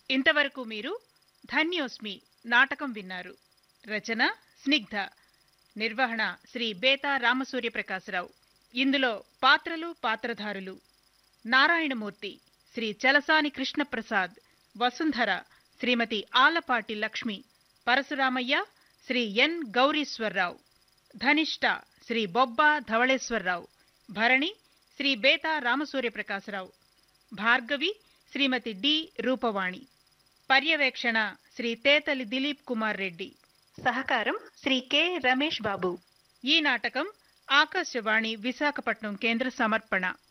ఇంతవరకు మీరు ధన్యోస్మి నాటకం విన్నారు రచన స్నిగ్ధ నిర్వహణ శ్రీ బేతా రామసూర్య ప్రకాశరావు ఇందులో పాత్రలు పాత్రధారులు నారాయణమూర్తి శ్రీ చలసాని కృష్ణప్రసాద్ వసుంధర శ్రీమతి ఆలపాటి లక్ష్మి పరశురామయ్య శ్రీ ఎన్ గౌరీశ్వరరావు ధనిష్ట శ్రీ బొబ్బా ధవళేశ్వరరావు భరణి శ్రీ బేతా రామసూర్య ప్రకాశరావు భార్గవి శ్రీమతి డి రూపవాణి పర్యవేక్షణ శ్రీ తేతలి దిలీప్ కుమార్ రెడ్డి సహకారం శ్రీ కె రమేష్ బాబు ఈ నాటకం ఆకాశవాణి విశాఖపట్నం కేంద్ర సమర్పణ